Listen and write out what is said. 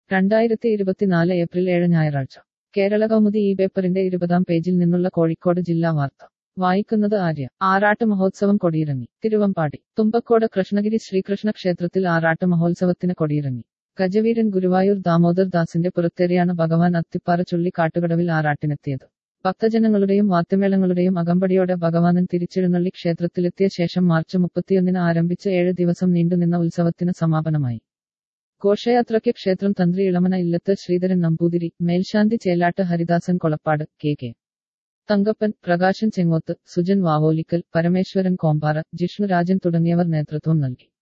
രണ്ടായിരത്തി ഇരുപത്തിനാല് ഏപ്രിൽ ഏഴ് ഞായറാഴ്ച കേരള കൗമുദി ഈ പേപ്പറിന്റെ ഇരുപതാം പേജിൽ നിന്നുള്ള കോഴിക്കോട് ജില്ലാ വാർത്ത വായിക്കുന്നത് ആര്യ ആറാട്ട് മഹോത്സവം കൊടിയിറങ്ങി തിരുവമ്പാടി തുമ്പക്കോട് കൃഷ്ണഗിരി ശ്രീകൃഷ്ണ ക്ഷേത്രത്തിൽ ആറാട്ട് മഹോത്സവത്തിന് കൊടിയിറങ്ങി ഗജവീരൻ ഗുരുവായൂർ ദാമോദർ ദാസിന്റെ പുറത്തേറിയാണ് ഭഗവാൻ അത്തിപ്പാറ ചുള്ളി കാട്ടുകടവിൽ ആറാട്ടിനെത്തിയത് ഭക്തജനങ്ങളുടെയും വാദ്യമേളങ്ങളുടെയും അകമ്പടിയോടെ ഭഗവാനൻ തിരിച്ചെഴുന്നള്ളി ക്ഷേത്രത്തിലെത്തിയ ശേഷം മാർച്ച് മുപ്പത്തിയൊന്നിന് ആരംഭിച്ച ഏഴ് ദിവസം നീണ്ടുനിന്ന ഉത്സവത്തിന് സമാപനമായി ഘോഷയാത്രയ്ക്ക് ക്ഷേത്രം തന്ത്രി ഇളമന ഇല്ലത്ത് ശ്രീധരൻ നമ്പൂതിരി മേൽശാന്തി ചേലാട്ട് ഹരിദാസൻ കൊളപ്പാട് കെ കെ തങ്കപ്പൻ പ്രകാശൻ ചെങ്ങോത്ത് സുജൻ വാവോലിക്കൽ പരമേശ്വരൻ കോമ്പാറ ജിഷ്ണു രാജൻ തുടങ്ങിയവർ നേതൃത്വം നൽകി